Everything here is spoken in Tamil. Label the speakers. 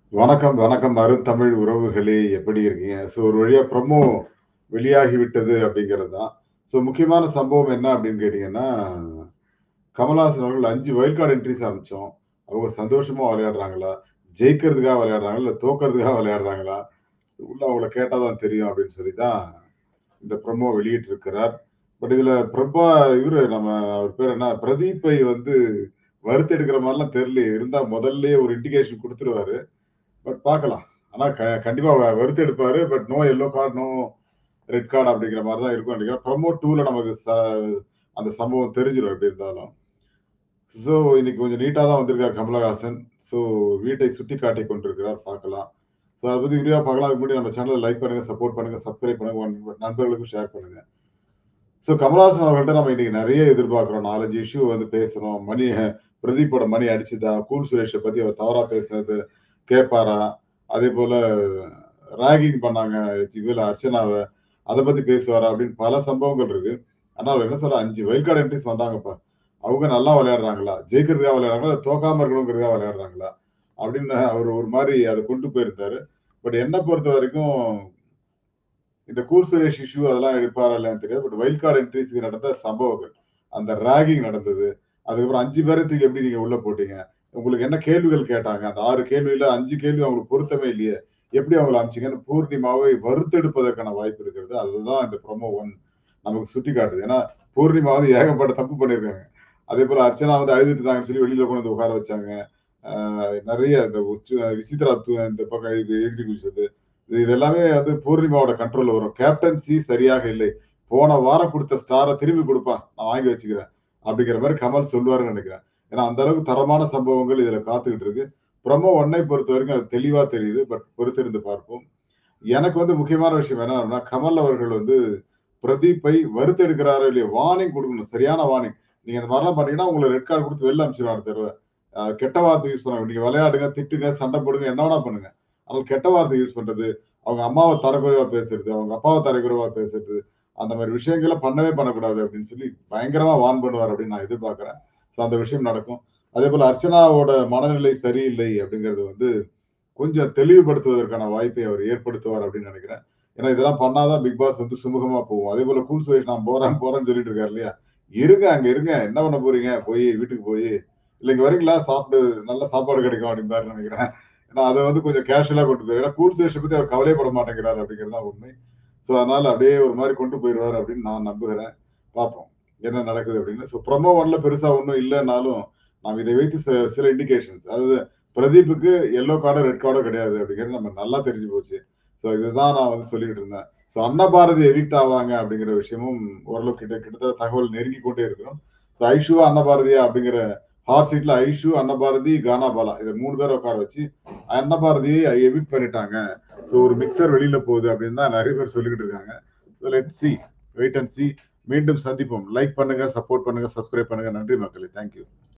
Speaker 1: வணக்கம், வணக்கம் அருந்தமிழ் உறவுகளே! எப்படி இருக்கீங்க? ஸோ ஒரு வழியா ப்ரமோ வெளியாகி விட்டது அப்படிங்கிறது தான். ஸோ முக்கியமான சம்பவம் என்ன அப்படின்னு கேட்டீங்கன்னா, கமலஹாசன் அவர்கள் 5 வைல்ட் கார்ட் என்ட்ரீஸ் அனுப்பிச்சோம். அவங்க சந்தோஷமா விளையாடுறாங்களா? ஜெயிக்கிறதுக்காக விளையாடுறாங்களா? இல்ல தோற்கறதுக்காக விளையாடுறாங்களா? உள்ள அவங்கள கேட்டா தான் தெரியும் அப்படின்னு சொல்லி தான் இந்த ப்ரமோ வெளியிட்டிருக்கிறார். பட் இதுல பிரபா இவரு நம்ம அவர் பேர் என்ன? பிரதீப்பை வந்து வறுத்தெடுக்கிற மாரிலாம் தெரியலையே. இருந்தா முதல்லயே ஒரு இண்டிகேஷன் குடுத்துருவாரு. பட் பார்க்கலாம். ஆனா க கண்டிப்பா வ வறுத்தெடுப்பாரு. But no yellow card, no red card அப்படிங்கிற மாரி தான் இருக்கும்னு நெனைக்கிறேன். ப்ரமோ 2ல நமக்கு ச அந்த சம்பவம் தெரிஞ்சிரும் எப்படி இருந்தாலும். ஸோ இன்னைக்கு கொஞ்சம் நீட்டா தான் வந்திருக்கார் கமலஹாசன். ஸோ வீட்டை சுட்டிக்காட்டிக் கொண்டிருக்கிறார் பார்க்கலாம். ஸோ அத பத்தி விரிவா பார்க்கலாம். அதுக்கு முன்னாடி நம்ம சேனல லைக் பண்ணுங்க, சப்போர்ட் பண்ணுங்க, சப்ஸ்கிரைப் பண்ணுங்க, உங்க நண்பர்களுக்கும் ஷேர் பண்ணுங்க. ஸோ கமலஹாசன் அவர்கள்ட்ட நம்ம இன்னைக்கு நெறைய எதிர்பார்க்கிறோம். 4, 5 இஷ்யூ வந்து பேசணும். மணி பிரதீப்போட மணி அடிச்சுதா? கூல் சுரேஷ பத்தி அவர் தவறா பேசினது கேட்பாரா? அதேபோல ராகிங் பண்ணாங்க இவள அர்ச்சனாவ. அத பத்தி பேசுவாரா? அப்படின்னு பல சம்பவங்கள் இருக்கு. ஆனா அவர் என்ன சொல்றார் 5 வைல்ட் கார்ட் என்ட்ரீஸ் வந்தாங்கப்பா. அவங்க நல்லா விளையாடுறாங்களா? ஜெயிக்கிறதுக்காக விளையாடுறாங்களா? இல்ல தோக்காம இருக்கணுங்கிறதுக்காக விளையாடுறாங்களா? அப்படின்னு அவர் ஒரு மாரி அத கொண்டு போயிருந்தாரு. பட் என்ன பொறுத்தவரைக்கும் இந்த கூல் சுரேஷ் இஷ்யூ அதெல்லாம் எடுப்பாரா இல்லையான்னு தெரியாது. பட் வைல்ட் கார்ட் என்ட்ரீஸ்க்கு நடந்த சம்பவங்கள். அந்த ராகிங் நடந்தது. அதுக்கப்புறம் 5 பேர தூக்கி எப்படி நீங்க உள்ள போட்டீங்க? உங்களுக்கு என்ன கேள்விகள் கேட்டாங்க? அந்த 6 கேள்வியில 5 கேள்வி அவங்களுக்கு பொருத்தமே இல்லையே. எப்படி அவங்கள அனுப்பிச்சீங்கன்னு பூர்ணிமாவை வறுத்தெடுப்பதற்கான வாய்ப்பு இருக்கிறது. அதுதான் இந்த ப்ரமோ 1 நமக்கு சுட்டிக்காட்டுது. ஏன்னா பூர்ணிமா வந்து ஏகப்பட்ட தப்பு பண்ணியிருக்காங்க. அதேபோல அர்ச்சனா வந்து அழுதுட்டு இருந்தாங்கன்னு சொல்லி வெளியில கொண்டு வந்து உட்கார வச்சாங்க. ஆ நெறைய இந்த உச்ச விசித்ரா து இந்த பக்கம் இது எகிரி குதிச்சது. இது எல்லாமே வந்து பூர்ணிமாவோட கண்ட்ரோல்ல வரும். கேப்டன்சி சரியாக இல்லை. போன வாரம் குடுத்த ஸ்டார திருப்பி குடுப்பா. நான் வாங்கி வச்சுக்கிறேன். அப்படிங்கிற மாரி கமல் சொல்லுவாருன்னு நெனைக்கிறேன். ஏன்னா அந்த அளவுக்கு தரமான சம்பவங்கள் இதுல காத்துக்கிட்டு இருக்கு. ப்ரமோ 1ஐ பொறுத்தவரைக்கும் அது தெளிவா தெரியுது. பட் பொறுத்திருந்து பார்ப்போம். எனக்கு வந்து முக்கியமான விஷயம் என்னன்னா, கமல் அவர்கள் வந்து பிரதீப்பை வறுத்தெடுக்கிறாரோ இல்லையோ வார்னிங் குடுக்கணும். சரியான வார்னிங். நீங்க இந்த மாரிலாம் பண்ணீங்கன்னா, உங்கள ரெட் கார்ட் குடுத்து வெளில அனுப்பிச்சுருவேன் அடுத்த தடவ. அ கெட்ட வார்த்தை யூஸ் பண்ண நீங்க விளையாடுங்க, திட்டுங்க, சண்டை போடுங்க, என்ன வேணா பண்ணுங்க. ஆனா கெட்ட வார்த்தை யூஸ் பண்றது, அவங்க அம்மாவ தரக்குறைவா பேசுறது, அவங்க அப்பாவ தரக்குறைவா பேசுறது, அந்த மாரி விஷயங்கள பண்ணவே பண்ணக்கூடாது அப்படின்னு சொல்லி பயங்கரமா வார்ன் பண்ணுவார் அப்படின்னு நான் எதிர்பார்க்கிறேன். ஸோ அந்த விஷயம் நடக்கும். அதேபோல அர்ச்சனாவோட மனநிலை சரியில்லை அப்படிங்கிறது வந்து கொஞ்சம் தெளிவுபடுத்துவதற்கான வாய்ப்பை அவர் ஏற்படுத்துவார் அப்படின்னு நெனைக்கிறேன். ஏன்னா இதெல்லாம் பண்ணா தான் பிக் பாஸ் வந்து சுமூகமா போகும். அதேபோல கூல் சுரேஷ் நான் போறேன், போறேன்னு சொல்லிட்டு இருக்காரு இல்லையா? இருங்க அங்க இருங்க. என்ன பண்ண போறீங்க? போய் வீட்டுக்கு போயி, இல்ல இங்க வரீங்களா? சாப்பிட்டு நல்ல சாப்பாடு கிடைக்கும் அப்படிம்பாருன்னு நெனைக்கிறேன். ஏன்னா அத வந்து கொஞ்சம் கேஷுவலா கொண்டு போய் ஏன்னா கூல் சுரேஷ பத்தி அவர் கவலையே பட மாட்டேங்கிறாரு அப்படிங்கிறது தான் உண்மை. ஸோ அதனால அப்படியே ஒரு மாரி கொண்டு போயிருவாரு அப்படின்னு நான் நம்புகிறேன். பார்ப்போம். என்ன நடக்குது அப்படின்னு. ஸோ ப்ரமோ 1ல பெருசா ஒண்ணும் இல்லன்னாலும், நாம் இதை வைத்து ச சில இண்டிகேஷன்ஸ் அதாவது பிரதீப்புக்கு எல்லோ கார்டோ, ரெட் கார்டோ கிடையாது அப்படிங்கிறது நம்ம நல்லா தெரிஞ்சு போச்சு. ஸோ இதுதான் நான் வந்து சொல்லிக்கிட்டு இருந்தேன். ஸோ அன்னபாரதி எவிக்ட் ஆவாங்க அப்படிங்கிற விஷயமும் ஓரளவு கிட்ட கிட்டத்தட்ட தகவல் நெருங்கிக் கொண்டே இருக்கிறோம். ஸோ ஐஷுவா, அன்னபாரதியா அப்படிங்கிற ஹாட் சீட்ல ஐஷு, அன்னபாரதி, கானா பாலா இத 3 பேர உட்கார வச்சு அன்னபாரதியை எவிக்ட் பண்ணிட்டாங்க. ஸோ ஒரு மிக்ஸர் வெளியில போகுது அப்படின்னு தான் நெறைய பேர் சொல்லிக்கிட்டு இருக்காங்க. So let's see. Wait and see. மீண்டும் சந்திப்போம். லைக் பண்ணுங்க, சப்போர்ட் பண்ணுங்க, சப்ஸ்கிரைப் பண்ணுங்க. நன்றி மக்களே. Thank you.